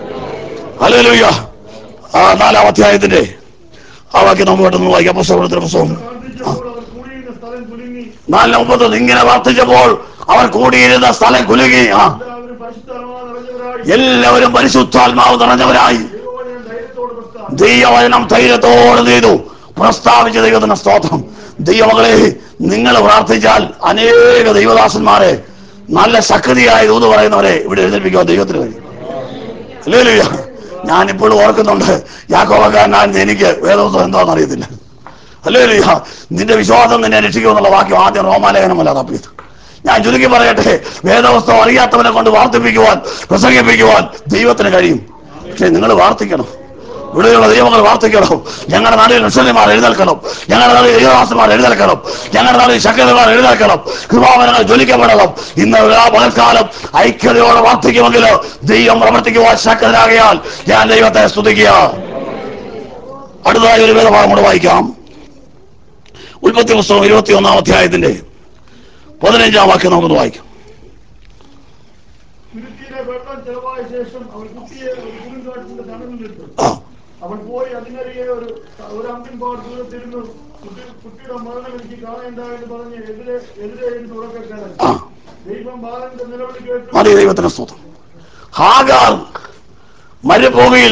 ഹല്ലേലൂയ ആ നാലാം അധ്യായത്തിന്റെ ആ വാക്യം നമുക്ക് പെട്ടെന്ന് വായിക്കാം പുസ്തകത്തിന്റെ പുസ്തകം പ്രാർത്ഥിച്ചപ്പോൾ അവർ കൂടിയിരുന്ന സ്ഥലം കുലുങ്ങി നാലിന് മുപ്പത്തൊന്ന് ഇങ്ങനെ പ്രാർത്ഥിച്ചപ്പോൾ അവർ കൂടിയിരുന്ന സ്ഥലം കുലുങ്ങി ആ എല്ലാവരും പരിശുദ്ധാത്മാവ് നിറഞ്ഞവരായി എല്ലാവരും പരിശുദ്ധാത്മാവ് നിറഞ്ഞവരായി ദൈവവചനം ധൈര്യത്തോട് പ്രസ്താവിച്ചു ദൈവവചനം ധൈര്യത്തോടെ ചെയ്തു പ്രസ്താവിച്ച ദൈവത്തിന് സ്തോത്രം ദൈവമകളെ നിങ്ങൾ പ്രാർത്ഥിച്ചാൽ അനേക ദൈവദാസന്മാരെ നല്ല ശക്തിയായ ദൂത് പറയുന്നവരെ ഇവിടെ എഴുന്നേൽപ്പിക്കുവാൻ ദൈവത്തിന് കഴിയും അല്ലേ ഞാൻ ഇപ്പോഴും ഓർക്കുന്നുണ്ട് യാക്കോബക്കാരനാൻ എനിക്ക് വേദോത്സവം എന്താണെന്ന് അറിയത്തില്ല അല്ലേ നിന്റെ വിശ്വാസം നിന്നെ രക്ഷിക്കുമെന്നുള്ള വാക്യം ആദ്യം റോമാലേഖനമല്ല തപ്പിയത് ഞാൻ ചുരുക്കി പറയട്ടെ വേദവസ്തം അറിയാത്തവനെ കൊണ്ട് വാർത്തിപ്പിക്കുവാൻ പ്രസംഗിപ്പിക്കുവാൻ ദൈവത്തിന് കഴിയും പക്ഷെ നിങ്ങൾ വാർത്തിക്കണം ഇവിടെയുള്ള ദൈവങ്ങൾ വാർത്തിക്കണം ഞങ്ങളുടെ നാട്ടിൽ മുസ്ലിംമാർ എഴുന്നേൽക്കണം ഞങ്ങളുടെ നാട്ടിൽ ദൈവദാസന്മാർ എഴുന്നേൽക്കണം ഞങ്ങളുടെ നാട്ടിൽ ശക്തന്മാർ എഴുന്നേൽക്കണം കൃപാവനങ്ങൾ ജ്വലിക്കപ്പെടണം ഇന്ന് ആ പകൽക്കാലം ഐക്യതയോടെ വാർത്തിക്കുമെങ്കിൽ ദൈവം പ്രവർത്തിക്കുവാൻ ശക്തനാകിയാൽ ഞാൻ ദൈവത്തെ സ്തുതിക്കുക അടുത്തതായി ഒരു വേദഭാഗം കൂടെ വായിക്കാം ഉൽപ്പത്തി പുസ്തകം ഇരുപത്തി ഒന്നാം അധ്യായത്തിന്റെ പതിനഞ്ചാം വാക്യം നമുക്കൊന്ന് വായിക്കാം തുരുത്തിയിലെ വെള്ളം ചെലവായ ശേഷം അവൻ കുട്ടിയെ ഒരു കുറുങ്കാട്ടിന്റെ തണലിലിട്ടു ആ അവൻ പോയി അതിനരികെ ഒരു ഒരു അമ്പിൻ പാട് ദൂരത്തിരുന്നു കുട്ടി കുട്ടിയുടെ മരണം എനിക്ക് കാണേണ്ട എന്ന് പറഞ്ഞ് എതിരെ എതിരെ ഇരുന്ന് ഉറക്കക്കാരൻ ആ ദൈവം ബാലന്റെ നിലവിളി കേട്ടു മതി ദൈവത്തിന് സ്തോത്രം ഹാഗാർ മരുഭൂമിയിൽ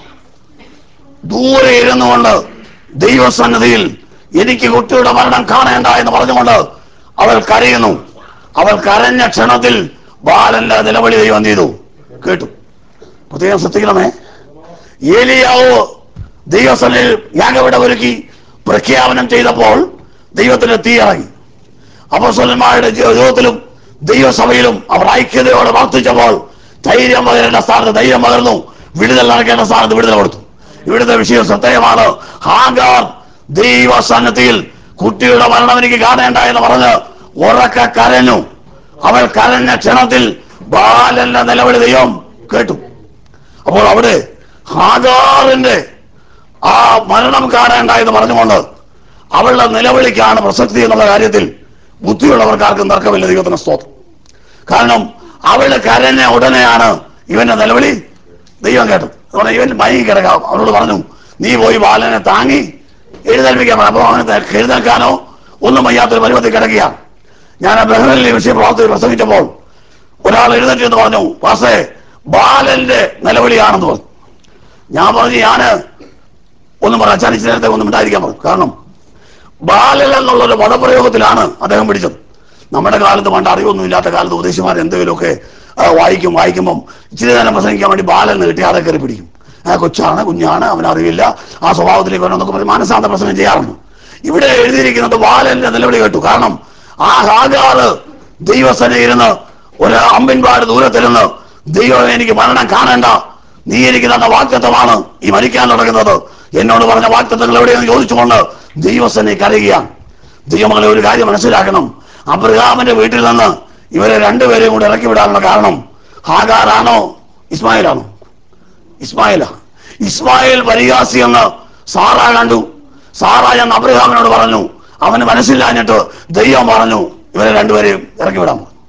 ദൂരെ ഇരുന്നുകൊണ്ട് ദൈവസന്നിധിയിൽ എനിക്ക് കുട്ടിയുടെ മരണം കാണേണ്ട എന്ന് പറഞ്ഞുകൊണ്ട് അവൾ കരയുന്നു അവൾ കരഞ്ഞ ക്ഷണത്തിൽ ബാലന്റെ നിലവിളി ദൈവം എന്ത് ചെയ്തു കേട്ടു പ്രത്യേകം ശ്രദ്ധിക്കണമേ ഏലിയാവ് ദൈവസന്നിധിയിൽ യാഗവിട ഒരുക്കി പ്രഖ്യാപനം ചെയ്തപ്പോൾ ദൈവത്തിന് തീ ഇറങ്ങി അപ്പോസ്തലന്മാരുടെ ജീവിതത്തിലും ദൈവസഭയിലും അവർ ഐക്യതയോടെ പ്രാർത്ഥിച്ചപ്പോൾ ധൈര്യം പകരേണ്ട സ്ഥാനത്ത് ധൈര്യം പകർന്നു വിടുതൽ നടക്കേണ്ട സ്ഥാനത്ത് വിടുതൽ കൊടുത്തു ഇവിടുത്തെ വിഷയം ശ്രദ്ധേയമാണ് ഹാഗാർ ദൈവസന്നദ്ധിയിൽ കുട്ടിയുടെ മരണം എനിക്ക് കാണേണ്ട എന്ന് പറഞ്ഞ് ഉറക്ക കരഞ്ഞു അവൾ കരഞ്ഞ ക്ഷണത്തിൽ ബാലന്റെ നിലവിളി ദൈവം കേട്ടു അപ്പോൾ അവിടെ ഹാഗാറിന്റെ ആ മരണം കാണേണ്ട എന്ന് പറഞ്ഞുകൊണ്ട് അവളുടെ നിലവിളിക്കാണ് പ്രസക്തി എന്നുള്ള കാര്യത്തിൽ ബുദ്ധിയുള്ളവർക്കാർക്കും തർക്കമില്ല ദൈവത്തിന് സ്തോത്രം കാരണം അവളുടെ കരഞ്ഞ ഉടനെയാണ് ഇവന്റെ നിലവിളി ദൈവം കേട്ടത് അതുകൊണ്ട് ഇവൻ മയങ്ങി കിടക്കാം അവനോട് പറഞ്ഞു നീ പോയി ബാലനെ താങ്ങി എഴുന്നേൽപ്പിക്കാൻ പറഞ്ഞു അപ്പോൾ അവന് തെ- എഴുന്നേൽക്കാനോ ഒന്നും വയ്യാത്തൊരു പരുവത്തിൽ കിടക്കുകയാണ് ഞാൻ ആ ബഹ്റൈനിലെ വിഷയം പ്രവർത്തി പ്രസംഗിച്ചപ്പോൾ ഒരാൾ എഴുന്നേറ്റ് എന്ന് പറഞ്ഞു പാസേ ബാലന്റെ നിലവിളിയാണെന്ന് പറഞ്ഞു ഞാൻ പറഞ്ഞു ഞാന് ഒന്നും പറയാം ചരിച്ച നേരത്തെ ഒന്നും ഉണ്ടായിരിക്കാൻ പറഞ്ഞു കാരണം ബാലൻ എന്നുള്ളൊരു പദപ്രയോഗത്തിലാണ് അദ്ദേഹം പിടിച്ചത് നമ്മുടെ കാലത്ത് പണ്ട് അറിവൊന്നും ഇല്ലാത്ത കാലത്ത് ഉപദേശിമാർ എന്തെങ്കിലുമൊക്കെ ആ, വായിക്കും വായിക്കുമ്പം ഇച്ചിരി നേരം പ്രസംഗിക്കാൻ വേണ്ടി ബാലൻ എന്ന് കിട്ടി ആളെ കയറി പിടിക്കും ആ കൊച്ചാണ് കുഞ്ഞാണ് അവൻ അറിവില്ല ആ സ്വഭാവത്തിലേക്ക് വരണമെന്നൊക്കെ പറഞ്ഞ് മാനസാന്ത പ്രസംഗം ചെയ്യാറുണ്ട് ഇവിടെ എഴുതിയിരിക്കുന്നത് ബാലന്റെ നിലവിളി കേട്ടു കാരണം ആ ഹാഗാറ് ദൈവസന ഇരുന്ന് ഒരു അമ്പിൻപാട് ദൂരത്തിരുന്ന് ദൈവം എനിക്ക് മരണം കാണേണ്ട നീ എനിക്ക് തന്ന വാക്തത്വമാണ് ഈ മരിക്കാൻ തുടങ്ങുന്നത് എന്നോട് പറഞ്ഞ വാക്തത്വങ്ങൾ എവിടെയെന്ന് ചോദിച്ചുകൊണ്ട് ദൈവസനെ കരയുകയാണ് ദൈവമകളെ ഒരു കാര്യം മനസ്സിലാക്കണം അബ്രഹാമിന്റെ വീട്ടിൽ നിന്ന് ഇവരെ രണ്ടുപേരെയും കൂടി ഇറക്കി വിടാനുള്ള കാരണം ഹാഗാറാണോ ഇസ്മായിലാണോ ഇസ്മായില ഇസ്മായിൽ പരിഹാസി എന്ന് സാറ കണ്ടു സാറ എന്ന് അബ്രഹാമിനോട് പറഞ്ഞു അവന് മനസ്സിലാഞ്ഞിട്ട് ദൈവം പറഞ്ഞു ഇവരെ രണ്ടുപേരെയും ഇറക്കി വിടാൻ പറഞ്ഞു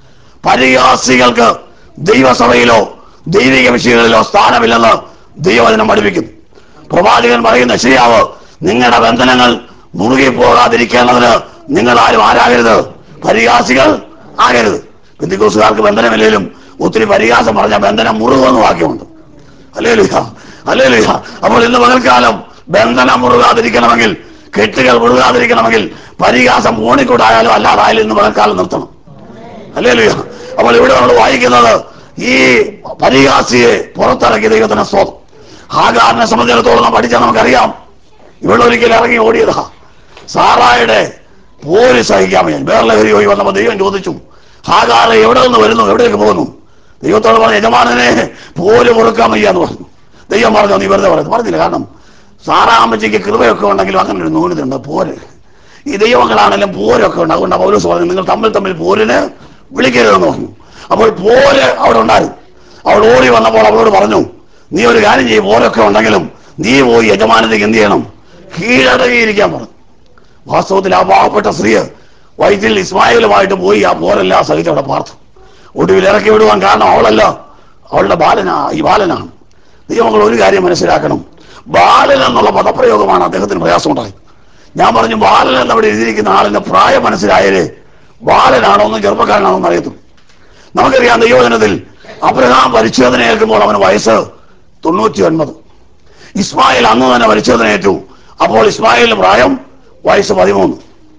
പരിഹാസികൾക്ക് ദൈവസഭയിലോ ദൈവിക വിഷയങ്ങളിലോ സ്ഥാനമില്ലെന്ന് ദൈവവചനം പഠിപ്പിക്കുന്നു പ്രവാചകൻ പറയുന്ന ശരിയാവ് നിങ്ങളുടെ ബന്ധനങ്ങൾ മുറുകി പോകാതിരിക്കേണ്ടതിന് നിങ്ങൾ ആരും ആരാകരുത് പരിഹാസികൾ ആകരുത് ബന്ധുക്കോസുകാർക്ക് ബന്ധനമില്ലെങ്കിലും ഒത്തിരി പരിഹാസം പറഞ്ഞ ബന്ധനം മുറുകുമെന്ന് വാക്യമുണ്ട് അല്ലേ ലുഹ അല്ലേ ലുഹ അപ്പോൾ ഇന്ന് പകൽക്കാലം ബന്ധനം മുറുകാതിരിക്കണമെങ്കിൽ കെട്ടുകൾ മുറുകാതിരിക്കണമെങ്കിൽ പരിഹാസം മൂണിക്കൂടായാലും അല്ലാതായാലും ഇന്ന് പകൽക്കാലം നിർത്തണം അല്ലേ ലുഹ അപ്പോൾ ഇവിടെ നമ്മൾ വായിക്കുന്നത് ഈ പരിഹാസിയെ പുറത്തിറക്കിയ ദൈവത്തിന് സ്തോത്രം ഹാഗാറിനെ സംബന്ധിച്ചിടത്തോളം നാം പഠിച്ചാൽ നമുക്കറിയാം ഇവിടെ ഒരിക്കൽ ഇറങ്ങി ഓടിയതാ സാറായുടെ പോര് സഹിക്കാൻ വയ്യ വേറെ പോയി വന്നപ്പോൾ ദൈവം ചോദിച്ചു ഹാഗാറ് എവിടെ നിന്ന് വരുന്നു എവിടേക്ക് പോകുന്നു ദൈവത്തോട് പറഞ്ഞു യജമാനനെ പോര് മുറുക്കാൻ വയ്യ എന്ന് പറഞ്ഞു ദൈവം പറഞ്ഞു നീ വെറുതെ പറയുന്നു പറഞ്ഞില്ല കാരണം സാറാമ്മച്ചിക്ക് കൃപയൊക്കെ ഉണ്ടെങ്കിലും അങ്ങനെ ഒരു നൂലിതുണ്ട് പോര് ഈ ദൈവങ്ങളാണെങ്കിലും പോരൊക്കെ ഉണ്ട് അതുകൊണ്ട് പൗലോസ് പറഞ്ഞു നിങ്ങൾ തമ്മിൽ തമ്മിൽ പോരിന് വിളിക്കരുതെന്ന് പറഞ്ഞു അപ്പോൾ പോര് അവിടെ ഉണ്ടായിരുന്നു അവൾ ഓടി വന്നപ്പോൾ അവളോട് പറഞ്ഞു നീ ഒരു കാര്യം ചെയ്യും പോരൊക്കെ ഉണ്ടെങ്കിലും നീ പോയി യജമാനതയ്ക്ക് എന്ത് ചെയ്യണം കീഴടങ്ങിയിരിക്കാൻ പറഞ്ഞു വാസ്തവത്തിൽ ആ പാവപ്പെട്ട സ്ത്രീ വയറ്റിൽ ഇസ്മായിലുമായിട്ട് പോയി ആ പോരെല്ലാം സഹിച്ച് അവിടെ പാർത്തു ഒടുവിൽ ഇറക്കി വിടുവാൻ കാരണം അവളല്ല അവളുടെ ബാലനാ ഈ ബാലനാണ് ദൈവങ്ങൾ ഒരു കാര്യം മനസ്സിലാക്കണം ബാലൻ എന്നുള്ള പദപ്രയോഗമാണ് അദ്ദേഹത്തിന് പ്രയാസമുണ്ടായി ഞാൻ പറഞ്ഞു ബാലൻ എന്നവിടെ എഴുതിയിരിക്കുന്ന ആളിന്റെ പ്രായം മനസ്സിലായാലേ ബാലനാണോ എന്ന് ചെറുപ്പക്കാരനാണോ എന്ന് അറിയത്തുള്ളൂ നമുക്കറിയാം ദൈവജനത്തിൽ അബ്രഹാം പരിച്ഛേദന ഏൽക്കുമ്പോൾ അവന് വയസ്സ് തൊണ്ണൂറ്റി ഒൻപത് ഇസ്മായിൽ അന്ന് തന്നെ പരിച്ഛേദന ഏറ്റു അപ്പോൾ ഇസ്മായിലിന് പ്രായം വയസ്സ് പതിമൂന്ന്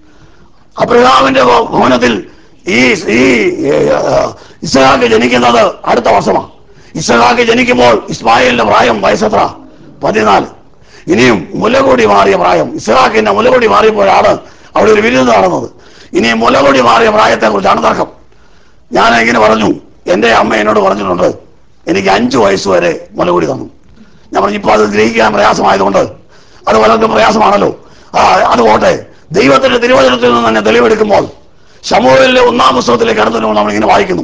അബ്രഹാമിന്റെ ഭ- ഭവനത്തിൽ ഈ ഈ ഏഹ്, ഇസ്ഹാക്ക് ജനിക്കുന്നത് അടുത്ത വർഷമാണ് ഇസ്ഹാക്ക് ജനിക്കുമ്പോൾ ഇസ്മായിലിന്റെ പ്രായം വയസ്സെത്ര പതിനാല് ഇനിയും മുലകൂടി മാറിയ പ്രായം ഇസ്ഹാക്കിന്റെ മുലകൂടി മാറിയപ്പോഴാണ് അവിടെ ഒരു വിരുന്ന് നടന്നത് ഇനിയും മുലകൂടി മാറിയ പ്രായത്തെ കുറിച്ചാണ് തർക്കം ഞാൻ ഇങ്ങനെ പറഞ്ഞു എൻ്റെ അമ്മ എന്നോട് പറഞ്ഞിട്ടുണ്ട് എനിക്ക് അഞ്ചു വയസ്സ് വരെ മുലകൂടി തന്നു ഞാൻ പറഞ്ഞു ഇപ്പൊ അത് ഗ്രഹിക്കാൻ പ്രയാസമായതുകൊണ്ട് അത് പലർക്കും പ്രയാസമാണല്ലോ ആ അത് പോട്ടെ ദൈവത്തിന്റെ തിരുവചനത്തിൽ നിന്ന് തന്നെ തെളിവെടുക്കുമ്പോൾ ശമൂഹലിലെ ഒന്നാം പുസ്തകത്തിലേക്ക് കടന്നു വരുമ്പോൾ നമ്മളിങ്ങനെ വായിക്കുന്നു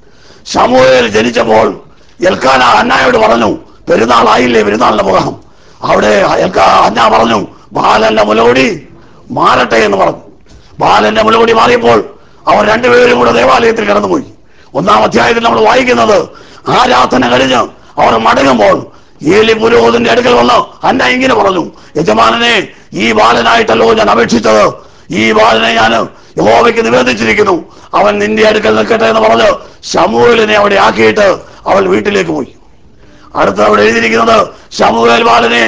ശമൂഹൽ ജനിച്ചപ്പോൾ എൽക്കാന അന്നായോട് പറഞ്ഞു പെരുന്നാളായില്ലേ പെരുന്നാളിന്റെ മുഖം അവിടെ എൽക്കാ അന്ന പറഞ്ഞു ബാലന്റെ മുലകൂടി മാറട്ടെ എന്ന് പറഞ്ഞു ബാലന്റെ മുലകൂടി മാറിയപ്പോൾ അവർ രണ്ടുപേരും കൂടെ ദേവാലയത്തിൽ കടന്നുപോയി ഒന്നാം അധ്യായത്തിൽ നമ്മൾ വായിക്കുന്നത് ആരാധന കഴിഞ്ഞ് അവർ മടങ്ങുമ്പോൾ ഏലി പുരോഹിതന്റെ അടുക്കൽ വന്ന് അന്ന ഇങ്ങനെ പറഞ്ഞു യജമാനനെ ഈ ബാലനായിട്ടല്ലോ ഞാൻ അപേക്ഷിച്ചത് ഈ ബാലനെ ഞാൻ യഹോവയ്ക്ക് നിവേദിച്ചിരിക്കുന്നു അവൻ നിന്റെ അടുക്കൽ നിൽക്കട്ടെ എന്ന് പറഞ്ഞ് ശമൂലിനെ അവിടെ ആക്കിയിട്ട് അവൾ വീട്ടിലേക്ക് പോയി അടുത്ത അവിടെ എഴുതിയിരിക്കുന്നത് ശമുവേൽ ബാലനെ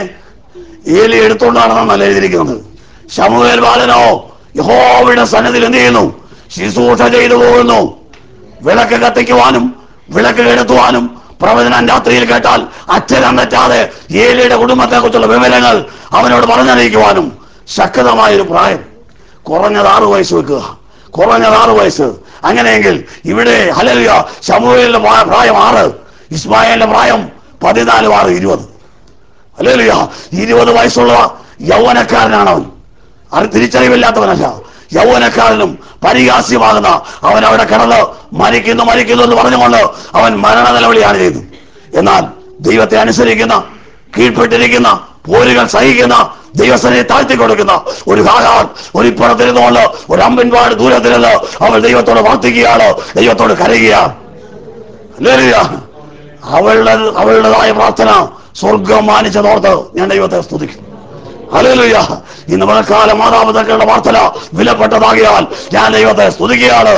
ഏലി എടുത്തുകൊണ്ടാണെന്നല്ല എഴുതിയിരിക്കുന്നത് ശമുവേൽ ബാലനോ യഹോവയുടെ സന്നദ്ധിൽ എന്ത് ചെയ്യുന്നു ശുശ്രൂഷ ചെയ്തു പോകുന്നു വിളക്ക് കത്തിക്കുവാനും വിളക്ക് കെടുത്തുവാനും പ്രവചനം രാത്രിയിൽ കേട്ടാൽ അച്ഛനം തെറ്റാതെ ഏലിയുടെ കുടുംബത്തെ കുറിച്ചുള്ള വിവരങ്ങൾ അവനോട് പറഞ്ഞറിയിക്കുവാനും ശക്തമായൊരു പ്രായം കുറഞ്ഞത് ആറു വയസ്സ് വെക്കുക കുറഞ്ഞത് ആറു വയസ്സ് അങ്ങനെയെങ്കിൽ ഇവിടെ ഹലലിയ ശമുവേലിന്റെ പ്രായ- പ്രായം ആറ് ഇസ്മായിലിന്റെ പ്രായം പതിനാല് ആറ് ഇരുപത് അല്ലേലിയ ഇരുപത് വയസ്സുള്ള യൗവനക്കാരനാണ് അവൻ അത് തിരിച്ചറിവില്ലാത്തവനല്ല യൗവനക്കാരനും പരിഹാസ്യമാകുന്ന അവൻ അവിടെ കിടന്ന് മരിക്കുന്നു മരിക്കുന്നു എന്ന് പറഞ്ഞുകൊണ്ട് അവൻ മരണ നിലവിളിയാണ് ചെയ്തത് എന്നാൽ ദൈവത്തെ അനുസരിക്കുന്ന കീഴ്പ്പെട്ടിരിക്കുന്ന പോരുകൾ സഹിക്കുന്ന ദൈവസ്ഥനെ താഴ്ത്തി കൊടുക്കുന്ന ഒരു കാകാൻ ഒരു ഇപ്പുറത്തിരുന്നുകൊണ്ട് ഒരു അമ്പൻപാട് ദൂരത്തിരുന്ന് അവൾ ദൈവത്തോട് പ്രാർത്ഥിക്കുകയാണ് ദൈവത്തോട് കരയുകയാണ് ഹല്ലേലൂയ. അവളുടെ അവളുടേതായ പ്രാർത്ഥന സ്വർഗം മാനിച്ചതോർത്ത് ഞാൻ ദൈവത്തെ സ്തുതിക്കുന്നു ഹല്ലേലൂയ ഇന്ന് മഴക്കാല മാതാപിതാക്കളുടെ പ്രാർത്ഥന വിലപ്പെട്ടതാകിയാൽ ഞാൻ ദൈവത്തെ സ്തുതിക്കുകയാണ്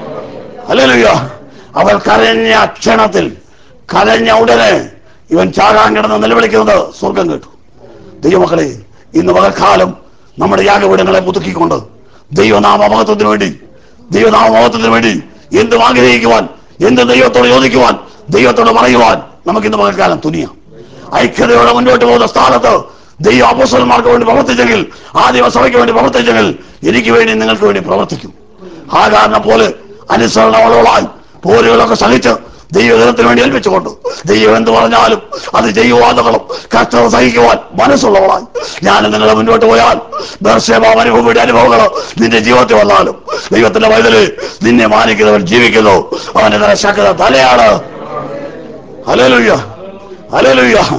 ഹല്ലേലൂയ അവൾ കരഞ്ഞ ക്ഷണത്തിൽ കരഞ്ഞ ഉടനെ ഇവൻ ചാകാൻ കിടന്ന് നിലവിളിക്കുന്നത് സ്വർഗം കേട്ടു ദൈവമക്കളെ ഇന്ന് പകൽക്കാലം നമ്മുടെ യാഗപീഠങ്ങളെ പുതുക്കിക്കൊണ്ട് ദൈവനാമ മഹത്വത്തിന് വേണ്ടി ദൈവനാമ മഹത്വത്തിന് വേണ്ടി എന്തും ആഗ്രഹിക്കുവാൻ എന്ത് ദൈവത്തോട് യോജിക്കുവാൻ ദൈവത്തോട് പറയുവാൻ നമുക്ക് ഇന്ന് പകൽക്കാലം തുനിയാം ഐക്യതയോടെ മുന്നോട്ട് പോകുന്ന സ്ഥാനത്ത് ദൈവ അപ്പോസ്തലന്മാർക്ക് വേണ്ടി പ്രവർത്തിച്ചെങ്കിൽ ആ ദൈവസഭയ്ക്ക് വേണ്ടി പ്രവർത്തിച്ചെങ്കിൽ എനിക്ക് വേണ്ടി നിങ്ങൾക്ക് വേണ്ടി പ്രവർത്തിക്കും ആ കാരണം പോലെ അനുസരണമുള്ളവളായി പോരുകളൊക്കെ സഹിച്ച് ദൈവജനത്തിന് വേണ്ടി ഏൽപ്പിച്ചുകൊണ്ട് ദൈവം എന്ത് പറഞ്ഞാലും അത് ചെയ്യുവാനുകളും കഷ്ടത സഹിക്കുവാൻ മനസ്സുള്ളവളായി ഞാൻ നിങ്ങളെ മുന്നോട്ട് പോയാൽ ദർശനം അനുഭവയുടെ അനുഭവങ്ങൾ നിന്റെ ജീവിതത്തിൽ വന്നാലും ദൈവത്തിന്റെ വൈതല് നിന്നെ മാനിക്കുന്നവൻ ജീവിക്കുന്നു അവന്റെ തല ശക്ത തലയാണ് ഹല്ലേലൂയ ഹല്ലേലൂയ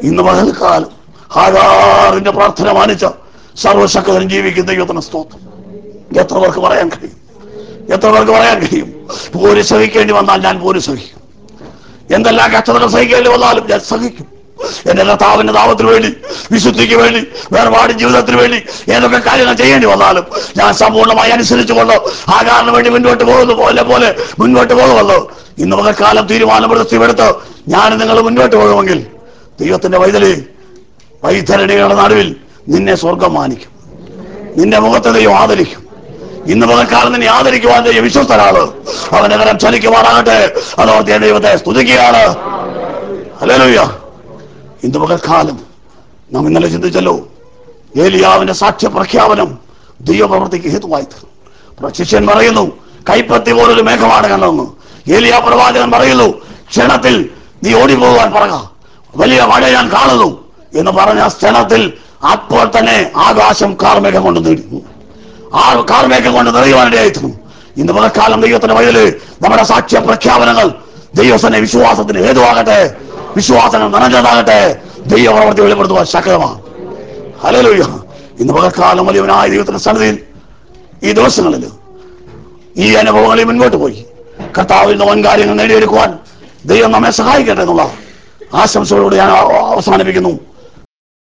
ഇന്ന് പകൽക്കാലം ഹാഗാറിന്റെ പ്രാർത്ഥന മാനിച്ച സർവശക്തൻ ജീവിക്കുന്ന ദൈവത്തിന് സ്തോത്രം എത്ര പേർക്ക് പറയാൻ കഴിയും എത്ര പേർക്ക് പറയാൻ കഴിയും പോര് സഹിക്കേണ്ടി വന്നാൽ ഞാൻ പോര് സഹിക്കും എന്തെല്ലാം കഷ്ടതകൾ സഹിക്കേണ്ടി വന്നാലും ഞാൻ സഹിക്കും എന്റെ കർത്താവിന്റെ നാമത്തിന് വേണ്ടി വിശുദ്ധിക്ക് വേണ്ടി വേർപാട് ജീവിതത്തിന് വേണ്ടി ഏതൊക്കെ കാര്യങ്ങൾ ചെയ്യേണ്ടി വന്നാലും ഞാൻ സമ്പൂർണ്ണമായി അനുസരിച്ചുകൊണ്ട് ആ കാരണം വേണ്ടി മുന്നോട്ട് പോകുന്നു പോലെ പോലെ മുന്നോട്ട് പോകുമല്ലോ ഇന്ന് മുതൽ കാലം തീരുമാനമെടുത്ത് ഞാൻ നിങ്ങൾ മുന്നോട്ട് പോകുമെങ്കിൽ ദൈവത്തിന്റെ വൈതലി വൈതരണികളുടെ നടുവിൽ നിന്നെ സ്വർഗം മാനിക്കും നിന്റെ മുഖത്തെ ദൈവം ആദരിക്കും ഇന്ന് മുതൽക്കാലം നിന്നെ ആദരിക്കുവാൻ ദൈവം വിശ്വസ്തനാണ് അവന്റെ കരം ചലിക്കുവാനാകട്ടെ അതോർത്ത് ദൈവത്തെ സ്തുതിക്കുകയാണ് ഹല്ലേലൂയ ഇന്ന് പകൽക്കാലം നാം ഇന്നലെ ചിന്തിച്ചല്ലോ ഏലിയാവിന്റെ സാക്ഷ്യ പ്രഖ്യാപനം ദൈവപ്രവൃത്തിക്ക് ഹേതുവായി തീർന്നു ശിഷ്യൻ പറയുന്നു കൈപ്പത്തി പോലൊരു മേഘമാണ് കണ്ടതെന്ന് ഏലിയ പ്രവാചകൻ പറയുന്നു ക്ഷണത്തിൽ നീ ഓടിപ്പോകാൻ പറക വലിയ മഴ ഞാൻ കാണുന്നു എന്ന് പറഞ്ഞ ക്ഷണത്തിൽ അപ്പോൾ തന്നെ ആകാശം കാർമേഘം കൊണ്ട് നേടുന്നു ആ കാർമേഘം കൊണ്ട് നിറയുവാനിടയായിരുന്നു ഇന്ന് പകൽക്കാലം ദൈവത്തിന്റെ വയലിൽ നമ്മുടെ സാക്ഷ്യ പ്രഖ്യാപനങ്ങൾ ദൈവസനെ വിശ്വാസത്തിന് ഹേതുവാകട്ടെ വിശ്വാസങ്ങൾ നിറഞ്ഞതാകട്ടെ ദൈവപ്രവർത്തി വെളിപ്പെടുത്തുവാൻ ശക്തമാണ് ഹലലുയ്യ ഇന്ന് പകൽക്കാലം വലിയവനായ ദൈവത്തിന്റെ സന്നിധിയിൽ ഈ ദിവസങ്ങളിൽ ഈ അനുഭവങ്ങളിൽ മുൻപോട്ട് പോയി കർത്താവിൽ നിന്ന് വൻകാര്യങ്ങൾ നേടിയെടുക്കുവാൻ ദൈവം നമ്മെ സഹായിക്കട്ടെ എന്നുള്ള ആശംസകളോട് ഞാൻ അവസാനിപ്പിക്കുന്നു